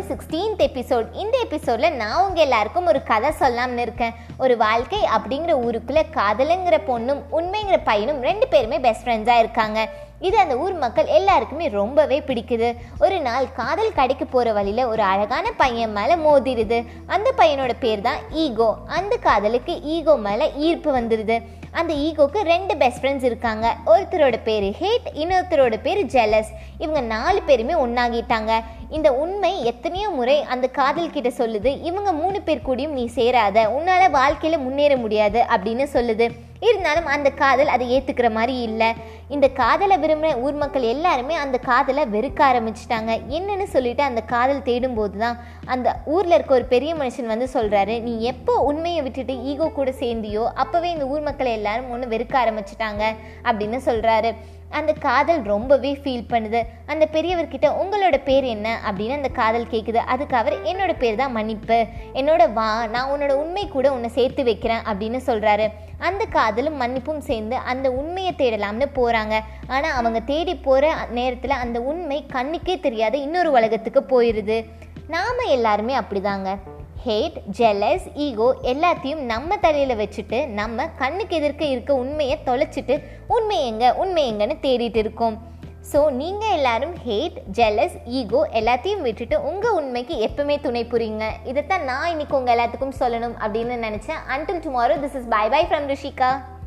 sixteenth episode இந்த எபிசோடில் நான் உங்கள் எல்லாருக்கும் ஒரு கதை சொல்லலாம்னு இருக்கேன் ஒரு வாழ்க்கை அப்படிங்கிற ஊருக்குள்ளே காதலுங்கிற பொண்ணும் உண்மைங்கிற பையனும் ரெண்டு பேருமே பெஸ்ட் ஃப்ரெண்ட்ஸாக இருக்காங்க இது அந்த ஊர் மக்கள் எல்லாருக்குமே ரொம்பவே பிடிக்குது ஒரு நாள் காதல் கடைக்கு போகிற வழியில் ஒரு அழகான பையன் மேலே மோதிருது அந்த பையனோட பேர் தான் ஈகோ அந்த காதலுக்கு ஈகோ மேலே ஈர்ப்பு வந்துடுது அந்த ஈகோக்கு ரெண்டு பெஸ்ட் ஃப்ரெண்ட்ஸ் இருக்காங்க ஒருத்தரோட பேர் ஹேட் இன்னொருத்தரோட பேர் ஜெலஸ் இவங்க நாலு பேருமே ஒன்றாகிட்டாங்க இந்த உண்மை எத்தனையோ முறை அந்த காதல் கிட்ட சொல்லுது இவங்க மூணு பேர் கூடயும் நீ சேராத உன்னால வாழ்க்கையில முன்னேற முடியாது அப்படின்னு சொல்லுது இருந்தாலும் அந்த காதல் அதை ஏத்துக்கிற மாதிரி இல்லை இந்த காதலை விரும்பின ஊர் மக்கள் எல்லாருமே அந்த காதலை வெறுக்க ஆரம்பிச்சிட்டாங்க என்னன்னு சொல்லிட்டு அந்த காதல் தேடும் போது தான் அந்த ஊர்ல இருக்க ஒரு பெரிய மனுஷன் வந்து சொல்றாரு நீ எப்போ உண்மையை விட்டுட்டு ஈகோ கூட சேர்ந்தியோ அப்பவே இந்த ஊர் மக்கள் எல்லாரும் ஒன்று வெறுக்க ஆரம்பிச்சிட்டாங்க அப்படின்னு சொல்றாரு அந்த காதல் ரொம்பவே ஃபீல் பண்ணுது அந்த பெரியவர்கிட்ட உங்களோட பேர் என்ன அப்படின்னு அந்த காதல் கேட்குது அதுக்கு அவர் என்னோட பேர் தான் மன்னிப்பு என்னோட வா நான் உன்னோட உண்மை கூட உன்னை சேர்த்து வைக்கிறேன் அப்படின்னு சொல்கிறாரு அந்த காதலும் மன்னிப்பும் சேர்ந்து அந்த உண்மையை தேடலாம்னு போகிறாங்க ஆனால் அவங்க தேடி போகிற நேரத்தில் அந்த உண்மை கண்ணுக்கே தெரியாத இன்னொரு உலகத்துக்கு போயிடுது நாம் எல்லாருமே அப்படிதாங்க ஹேட் ஜெலஸ் ஈகோ எல்லாத்தையும் நம்ம தலையில் வச்சுட்டு நம்ம கண்ணுக்கு எதிர்க்க இருக்க உண்மையை தொலைச்சிட்டு உண்மை எங்க உண்மை எங்கன்னு தேடிட்டு இருக்கோம் ஸோ நீங்கள் எல்லாரும் ஹேட் ஜெலஸ் ஈகோ எல்லாத்தையும் விட்டுட்டு உங்கள் உண்மைக்கு எப்பவுமே துணை புரியுங்க இதைத்தான் நான் இன்னைக்கு உங்கள் எல்லாத்துக்கும் சொல்லணும் அப்படின்னு நினச்சேன் until tomorrow this is bye bye from Rishika